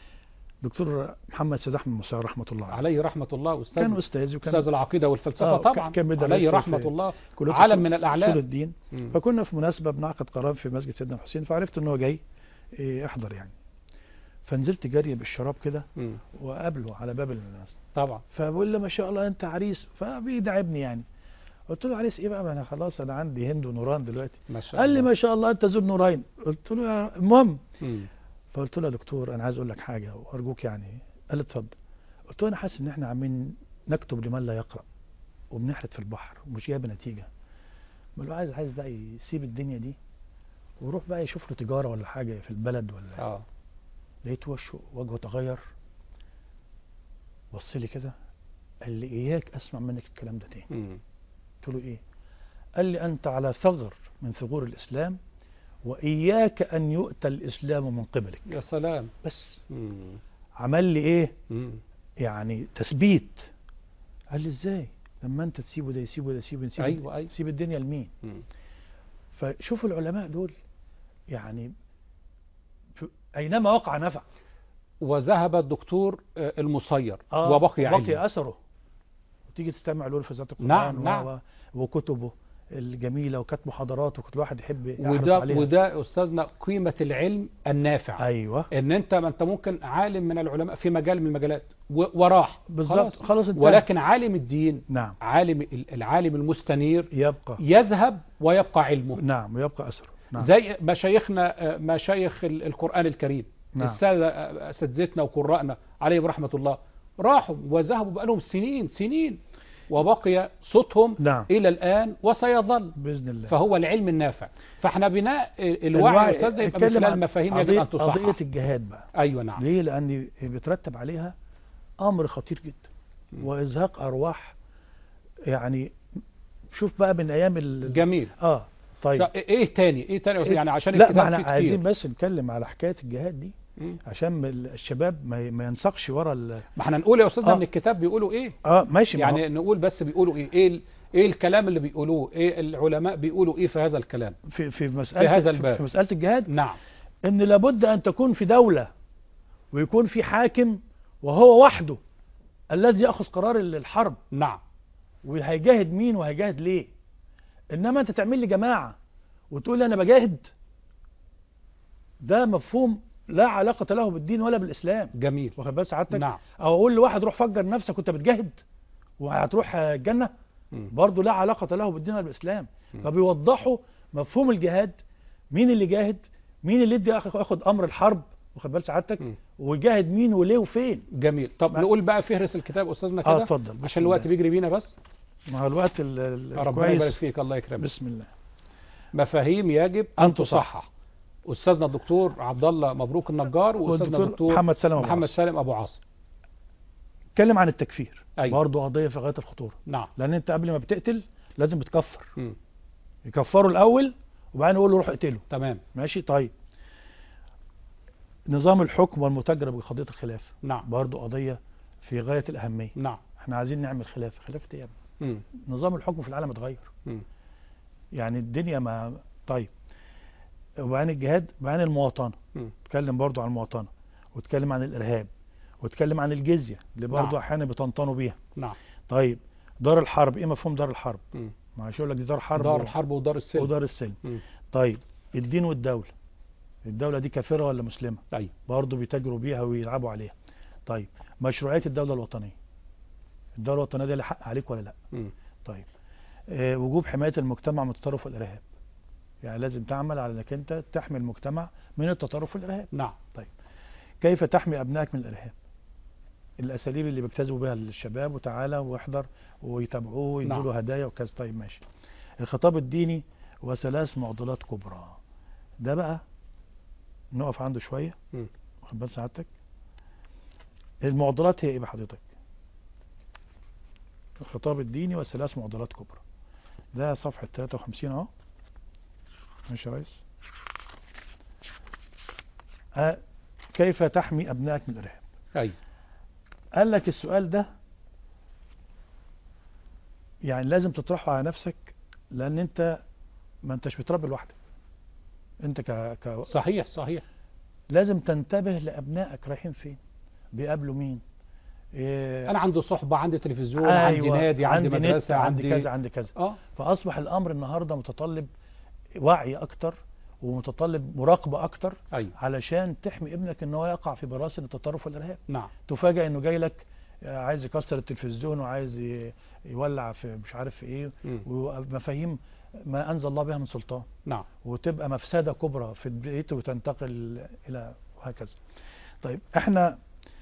دكتور محمد سيد احمد موسى رحمه الله عليه عليه رحمه الله استاذ كان استاذ وكان استاذ العقيده والفلسفه آه، طبعا كان بيدرس عليه في- رحمه الله كلية علم أصول- من اصول الاعلام الدين مم. فكنا في مناسبه بنعقد قرار في مسجد سيدنا الحسين فعرفت ان هو جاي إيه، يحضر يعني فنزلت جري بالشراب كده مم. وقابله على باب الناس طبعا فبقول لي ما شاء الله انت عريس فبيدعبني يعني قلت له عريس ايه بقى ما انا خلاص انا عندي هند ونوران دلوقتي ما شاء قال لي الله ما شاء الله انت ذو النورين قلت له يا- المهم مم. فقلت له يا دكتور انا عايز اقول لك حاجه وارجوك يعني قال لي اتفضل قلت له انا حاسس ان احنا عاملين نكتب لمن لا يقرا وبنحرت في البحر ومش جايب نتيجه بقول له عايز عايز بقى يسيب الدنيا دي ويروح بقى يشوف له تجاره ولا حاجه في البلد ولا اه لقيت وشه وجهه تغير بص لي كده قال لي اياك اسمع منك الكلام ده تاني مم. قلت له ايه قال لي انت على ثغر من ثغور الاسلام واياك ان يؤتى الاسلام من قبلك يا سلام بس مم. عمل لي ايه مم. يعني تثبيت قال لي ازاي لما انت تسيبه ده يسيبه ده يسيبه نسيب أيوة، أيوة. تسيب الدنيا لمين مم. فشوفوا العلماء دول يعني في- اينما وقع نفع وذهب الدكتور آه، المصير وبقي علم بقي اثره وتيجي تستمع له في ذات القران نعم، و- نعم. و- وكتبه الجميله وكانت محاضرات وكنت الواحد يحب يحرص وده عليها وده استاذنا قيمه العلم النافع ايوه ان انت ما انت ممكن عالم من العلماء في مجال من المجالات و- وراح بالظبط خلاص. خلاص انتهى ولكن عالم الدين نعم عالم ال- العالم المستنير يبقى يذهب ويبقى علمه نعم ويبقى اثره نعم زي مشايخنا آه، مشايخ ال- القرآن الكريم نعم. السادة آه، اساتذتنا وقراءنا عليهم رحمة الله راحوا وذهبوا بقالهم سنين سنين وبقي صوتهم نعم إلى الآن وسيظل باذن الله فهو العلم النافع فاحنا بناء الوعي يا أستاذ يبقى من اتكلم خلال عن المفاهيم يجب قضية- أن تصحح قضيه الجهاد بقى أيوة نعم ليه لان بيترتب عليها امر خطير جدا م. وازهاق ارواح يعني شوف بقى من ايام ال... جميل اه طيب طب ايه تاني ايه تاني يا أستاذ؟ يعني عشان لا ما الكتاب احنا فيه كتير عايزين بس نتكلم على حكايه الجهاد دي مم. عشان ال- الشباب ما ي- ما ينسقش ورا ال... ما احنا نقول يا أستاذنا آه. من الكتاب بيقولوا إيه اه ماشي ما يعني هو نقول بس بيقولوا ايه ايه ال- ايه الكلام اللي بيقولوه ايه العلماء بيقولوا ايه في هذا الكلام في في مساله في هذا الباب. في مساله الجهاد نعم ان لابد ان تكون في دوله ويكون في حاكم وهو وحده الذي ياخذ قرار الحرب نعم وهيجاهد مين وهيجاهد ليه انما انت تعمل لي جماعه وتقول لي انا بجاهد ده مفهوم لا علاقه له بالدين ولا بالاسلام جميل واخد بال سعادتك نعم او اقول لواحد روح فجر نفسك وانت بتجاهد وهتروح الجنه مم. برضه لا علاقه له بالدين ولا بالاسلام مم. فبيوضحوا مفهوم الجهاد مين اللي جاهد مين اللي يدي ياخ- ياخد امر الحرب واخد بال سعادتك مم. ويجاهد مين وليه وفين جميل طب ما- نقول بقى فهرس الكتاب استاذنا اه كده اتفضل بسم عشان الوقت الله. بيجري بينا بس ما هو الوقت ال- ال- ربنا يبارك الكويس فيك الله يكرمك بسم الله مفاهيم يجب ان تصحح استاذنا الدكتور عبد الله مبروك النجار واستاذنا والدكتور الدكتور محمد سلام أبو محمد عاصم. سالم ابو عاصم اتكلم عن التكفير أيوة. برضه قضيه في غايه الخطوره نعم لان انت قبل ما بتقتل لازم بتكفر مم. يكفروا الاول وبعدين يقول له روح اقتله تمام ماشي طيب نظام الحكم والمتاجره بقضيه الخلافه نعم برضه قضيه في غايه الاهميه نعم احنا عايزين نعمل خلافه خلافه ايه يا ابني؟ مم. نظام الحكم في العالم اتغير مم. يعني الدنيا ما طيب وبعدين الجهاد وبعدين المواطنه مم. اتكلم برضو عن المواطنه واتكلم عن الارهاب واتكلم عن الجزيه اللي برضو نعم. احيانا بيطنطنوا بيها نعم طيب دار الحرب ايه مفهوم دار الحرب مم. ما مش يقول لك دي دار حرب دار و- الحرب ودار السلم ودار السلم مم. طيب الدين والدوله الدوله دي كافره ولا مسلمه أيوة برضو بيتاجروا بيها ويلعبوا عليها طيب مشروعيه الدوله الوطنيه الدوله الوطنيه دي لها حق عليك ولا لا مم. طيب آه، وجوب حماية المجتمع من التطرف والإرهاب يعني لازم تعمل على انك انت تحمي المجتمع من التطرف والإرهاب نعم كيف تحمي أبنائك من الإرهاب الأساليب اللي بيجتذبوا بها الشباب وتعالى واحضر ويتابعوه ويدوا نعم. له هدايا وكذا طيب ماشي الخطاب الديني وثلاث معضلات كبرى ده بقى نقف عنده شوية مم. واخد بال سعادتك المعضلات هي ايه بحضرتك الخطاب الديني وثلاث معضلات كبرى ده صفحة 53 اهو ماشي يا ريس آه كيف تحمي ابنائك من الارهاب أيوة قال لك السؤال ده يعني لازم تطرحه على نفسك لان انت ما انتش بتربي لوحدك انت ك... ك... صحيح صحيح لازم تنتبه لابنائك رايحين فين بيقابلوا مين إيه... أنا عندي صحبة عندي تلفزيون عندي أيوة، نادي عندي, نت، مدرسة عندي كذا عندي كذا اه فاصبح الامر النهارده متطلب وعي اكتر ومتطلب مراقبه اكتر أيوة علشان تحمي ابنك ان هو يقع في براثن التطرف والارهاب نعم تفاجئ انه جاي لك آه، عايز يكسر التلفزيون وعايز ي- يولع في مش عارف في ايه مم. ومفاهيم ما انزل الله بها من سلطان نعم وتبقى مفسده كبرى في البيت وتنتقل الى وهكذا طيب احنا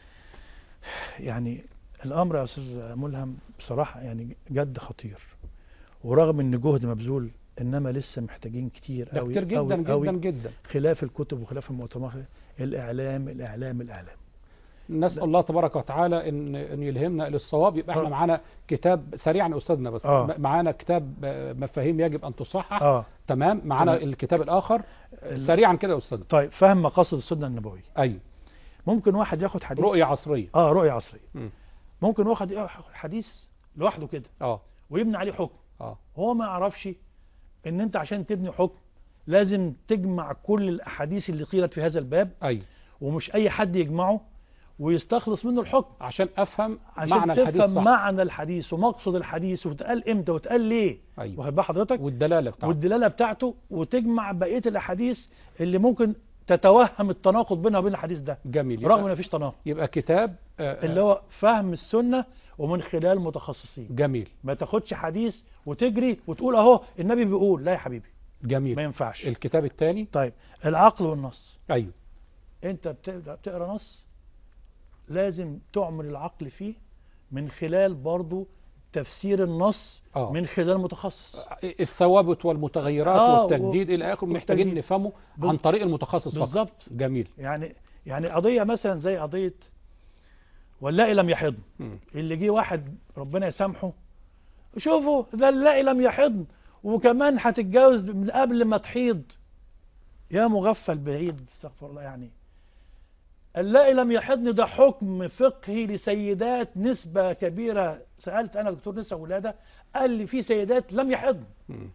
يعني الامر يا استاذ ملهم بصراحه يعني جد خطير ورغم ان جهد مبذول انما لسه محتاجين كتير ده قوي كتير جدا قوي جدا قوي جدا خلاف الكتب وخلاف المؤتمرات الاعلام الاعلام الاعلام نسأل الله تبارك وتعالى ان ان يلهمنا للصواب يبقى احنا آه. معانا كتاب سريعا يا استاذنا بس آه. م- معانا كتاب آه، مفاهيم يجب ان تصحح اه تمام معانا تمام. الكتاب الاخر ال- سريعا كده يا استاذنا طيب فهم مقاصد السنه النبويه ايوه ممكن واحد ياخد حديث رؤية عصرية اه رؤيه عصريه مم. ممكن واحد ياخد حديث لوحده كده اه ويبني عليه حكم اه هو ما يعرفش ان انت عشان تبني حكم لازم تجمع كل الاحاديث اللي قيلت في هذا الباب ايوه ومش اي حد يجمعه ويستخلص منه الحكم عشان افهم عشان معنى الحديث تفهم صح معنى الحديث ومقصد الحديث وتقال امتى وتقال ليه ايوه واخد بال حضرتك والدلالة بتاعته والدلاله بتاعته وتجمع بقيه الاحاديث اللي ممكن تتوهم التناقض بينها وبين الحديث ده جميل رغم ان يبقى, مفيش تناقض يبقى كتاب آه، اللي هو فهم السنه ومن خلال متخصصين جميل ما تاخدش حديث وتجري وتقول اهو النبي بيقول لا يا حبيبي ما جميل ينفعش الكتاب الثاني طيب العقل والنص ايوه انت بتبدا بتقرا نص لازم تعمل العقل فيه من خلال برضو تفسير النص اه من خلال متخصص الثوابت والمتغيرات آه، والتجديد الى اخره محتاجين والتجديد. نفهمه بز- عن طريق المتخصص فقط بالظبط جميل يعني يعني قضيه مثلا زي قضيه واللائي لم يحضن مم. اللي جه واحد ربنا يسامحه شوفوا ده اللائي لم يحضن وكمان هتتجوز من قبل ما تحيض يا مغفل بعيد استغفر الله يعني اللائي لم يحضن ده حكم فقهي لسيدات نسبة كبيرة سألت أنا دكتور نساء ولادة قال لي في سيدات لم يحضن مم.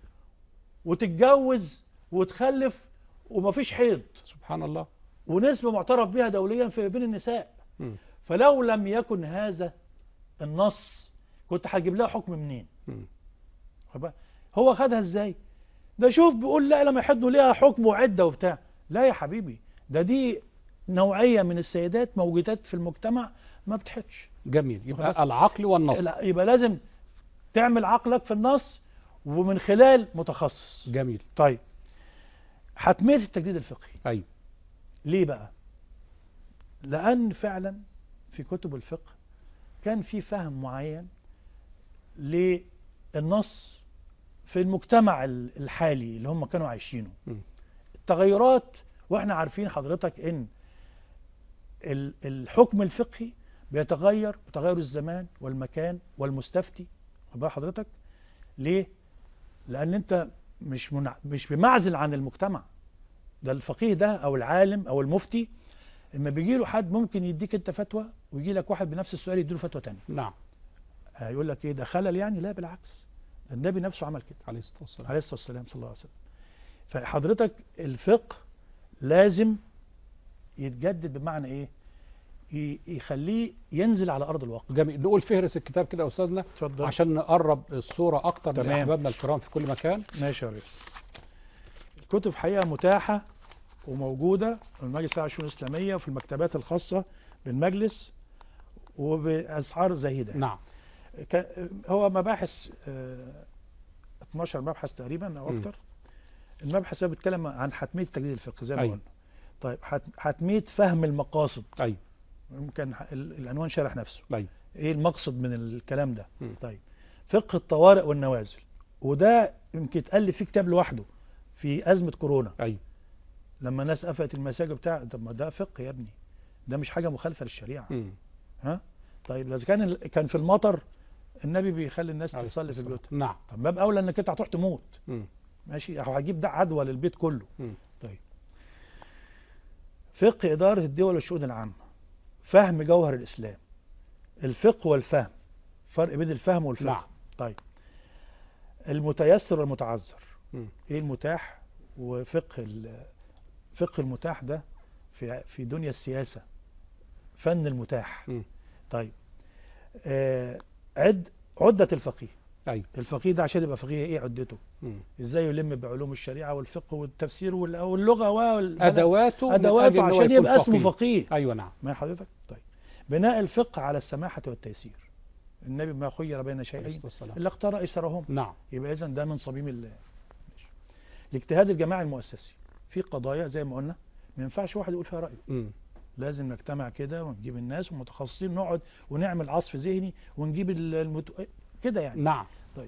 وتتجوز وتخلف ومفيش حيض سبحان الله ونسبة معترف بها دوليا في بين النساء مم. فلو لم يكن هذا النص كنت هجيب لها حكم منين مم. واخد بالك؟ هو خدها ازاي ده شوف بيقول لا لما يحدوا ليها حكم وعدة وبتاع لا يا حبيبي ده دي نوعية من السيدات موجودات في المجتمع ما بتحدش جميل يبقى خلاص. العقل والنص لا، يبقى لازم تعمل عقلك في النص ومن خلال متخصص جميل طيب حتمية التجديد الفقهي ايوه ليه بقى لأن فعلا في كتب الفقه كان في فهم معين للنص في المجتمع ال- الحالي اللي هم كانوا عايشينه م. التغيرات واحنا عارفين حضرتك ان ال- الحكم الفقهي بيتغير بتغير الزمان والمكان والمستفتي واخد بال حضرتك ليه لان انت مش منع... مش بمعزل عن المجتمع ده الفقيه ده او العالم او المفتي لما بيجي له حد ممكن يديك انت فتوى ويجي لك واحد بنفس السؤال يديله فتوى تانية نعم هيقول لك ايه ده خلل يعني لا بالعكس النبي نفسه عمل كده عليه الصلاة والسلام عليه الصلاة والسلام صلى الله عليه وسلم فحضرتك الفقه لازم يتجدد بمعنى ايه ي- يخليه ينزل على ارض الواقع جميل نقول فهرس الكتاب كده يا أستاذنا اتفضل عشان نقرب الصورة أكتر تمام. لأحبابنا الكرام في كل مكان ماشي يا ريس الكتب حقيقة متاحة وموجودة في المجلس العام للشؤون الإسلامية وفي المكتبات الخاصة بالمجلس وبأسعار زهيدة نعم ك- هو مباحث آه، 12 مبحث تقريبا أو مم. أكتر المبحث ده بيتكلم عن حتمية تجديد الفقه زي ما أيوة. قلنا طيب حت- حتمية فهم المقاصد أيوة ممكن ح- ال- العنوان شرح نفسه أيوة ايه المقصد من الكلام ده مم. طيب فقه الطوارئ والنوازل وده يمكن يتقال فيه كتاب لوحده في أزمة كورونا أيوة لما الناس قفلت المساجد بتاع طب ما ده فقه يا ابني ده مش حاجة مخالفة للشريعة مم. ها طيب اذا كان ال- كان في المطر النبي بيخلي الناس عليه تصلي في الصلاة بيوتها والسلام. نعم طب باب اولى انك انت هتروح تموت مم. ماشي او هتجيب ده عدوى للبيت كله مم. طيب فقه إدارة الدول والشؤون العامة فهم جوهر الإسلام الفقه والفهم فرق بين الفهم والفقه نعم. طيب المتيسر والمتعذر مم. ايه المتاح وفقه ال- فقه المتاح ده في في دنيا السياسة فن المتاح مم. طيب آه عد عدة الفقيه أيوة الفقيه ده عشان يبقى فقيه ايه عدته مم. ازاي يلم بعلوم الشريعة والفقه والتفسير وال- واللغة وال- أدواته من أجل ادواته إن هو عشان يكون يبقى اسمه فقيه أيوة نعم ما حضرتك طيب بناء الفقه على السماحة والتيسير النبي ما خير بين عليه شيئين الصلاة والسلام الا اختار ايسرهم نعم يبقى اذا ده من صميم ال ماشي. الاجتهاد الجماعي المؤسسي في قضايا زي ما قلنا ما ينفعش واحد يقول فيها رأيه مم. لازم نجتمع كده ونجيب الناس ومتخصصين نقعد ونعمل عصف ذهني ونجيب ال- المت... كده يعني نعم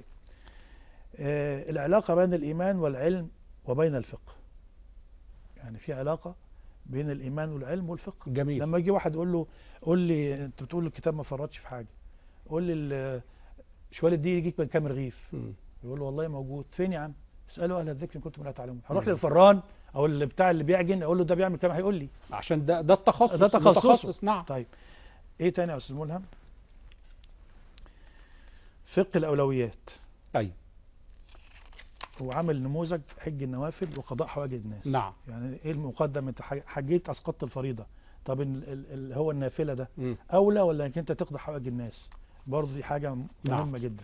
آه العلاقة بين الإيمان والعلم وبين الفقه يعني في علاقة بين الإيمان والعلم والفقه جميل لما يجي واحد يقول له قول لي انت بتقول الكتاب ما فرطش في حاجه قول لي ال- شوال الدين يجيك من كام رغيف مم. يقول له والله موجود فين يا عم اساله اهل الذكر ان كنتم لا تعلمون هروح مم. للفران او اللي بتاع اللي بيعجن اقول له ده بيعمل كام هيقول لي عشان ده ده التخصص ده تخصصه. المتخصص نعم طيب ايه تاني يا استاذ ملهم فقه الاولويات أيوة هو عامل نموذج حج النوافل وقضاء حوائج الناس نعم يعني ايه المقدم انت حج- حجيت اسقطت الفريضه طب ال- ال- ال- هو النافله ده مم. اولى ولا انك انت تقضي حوائج الناس برضه دي حاجه نعم. مهمه جدا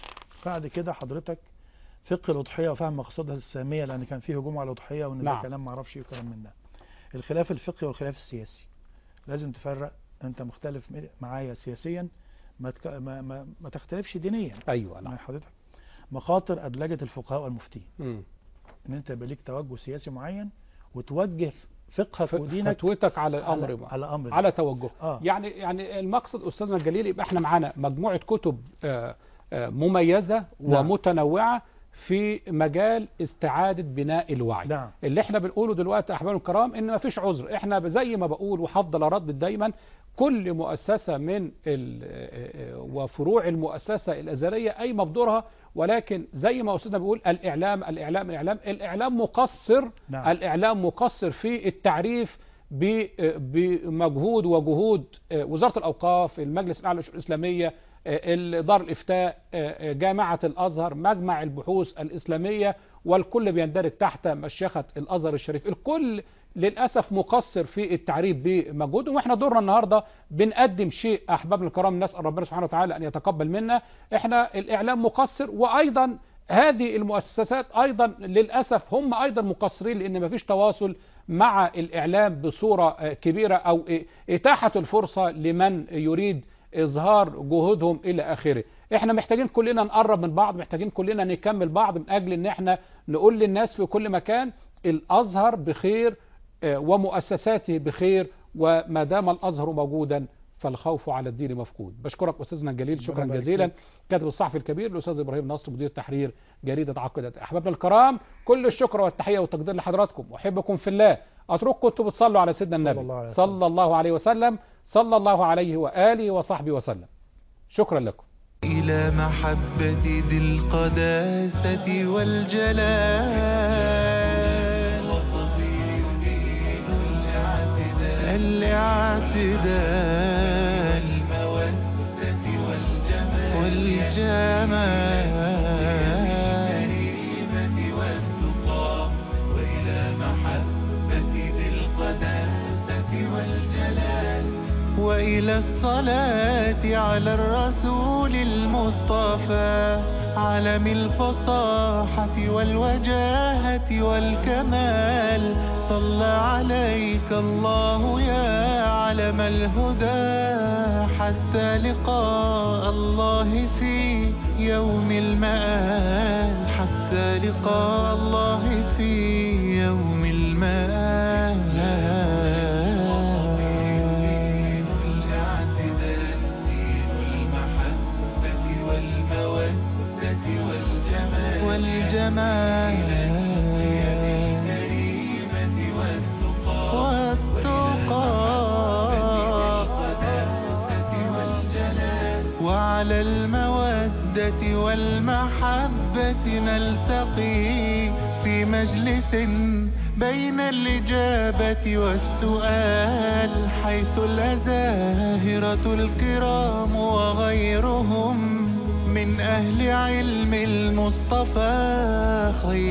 بعد كده حضرتك فقه الاضحيه وفهم مقصدها الساميه لان كان فيه هجوم على الاضحيه وان نعم. ده كلام ما اعرفش ايه وكلام من ده الخلاف الفقهي والخلاف السياسي لازم تفرق انت مختلف م- معايا سياسيا ما تك... ما, ما, ما تختلفش دينيا أيوة نعم مع حضرتك مخاطر ادلجه الفقهاء والمفتين مم. ان انت يبقى ليك توجه سياسي معين وتوجه فقهك ف- ودينك فتوتك على على, الأمر على امر على توجه اه يعني يعني المقصد استاذنا الجليل يبقى احنا معانا مجموعه كتب آه، آه، مميزه نعم. ومتنوعه في مجال استعاده بناء الوعي نعم اللي احنا بنقوله دلوقتي يا احبابنا الكرام ان مفيش عذر احنا زي ما بقول وهفضل اردد دايما كل مؤسسه من ال- آه، آه، وفروع المؤسسه الازهريه قايمه بدورها ولكن زي ما استاذنا بيقول الاعلام الاعلام الاعلام الاعلام مقصر نعم الإعلام مقصر في التعريف ب- بمجهود وجهود وزارة الأوقاف المجلس الأعلى للشؤون الإسلامية دار الإفتاء جامعة الأزهر مجمع البحوث الإسلامية والكل بيندرج تحت مشيخة الأزهر الشريف الكل للأسف مقصر في التعريف بمجهودهم واحنا دورنا النهاردة بنقدم شيء أحبابنا الكرام نسأل ربنا سبحانه وتعالى أن يتقبل منا احنا الإعلام مقصر وأيضا هذه المؤسسات أيضا للأسف هم أيضا مقصرين لأن مفيش تواصل مع الإعلام بصورة آه، كبيرة أو آه، إتاحة الفرصة لمن يريد إظهار جهودهم إلى آخره إحنا محتاجين كلنا نقرب من بعض محتاجين كلنا نكمل بعض من أجل إن إحنا نقول للناس في كل مكان الأزهر بخير آه، ومؤسساته بخير وما دام الأزهر موجودا فالخوف على الدين مفقود بشكرك أستاذنا الجليل شكرا ربنا يبارك جزيلا فيك. كاتب الصحفي الكبير الأستاذ إبراهيم نصر مدير تحرير جريدة عقيدة أحبابنا الكرام كل الشكر والتحية والتقدير لحضراتكم أحبكم في الله أترككم أنتم بتصلوا على سيدنا صلى النبي الله عليه وسلم. صلى الله عليه وسلم صلى الله عليه وآله وصحبه وسلم شكرا لكم إلى محبة ذي القداسة والجلال الاعتدال والجمال وإلى محبة ذي القداسة والجلال وإلى الصلاة على الرسول المصطفى علم الفصاحة والوجاهة والكمال صلى عليك الله يا علم الهدى حتى لقاء الله في يوم المآل حتى لقاء الله في يوم المآل الاعتدال دين المحبة والمودة والجمال والجمال وعلى المودة والمحبة نلتقي في مجلس بين الإجابة والسؤال حيث الأزاهرة الكرام وغيرهم من أهل علم المصطفى خير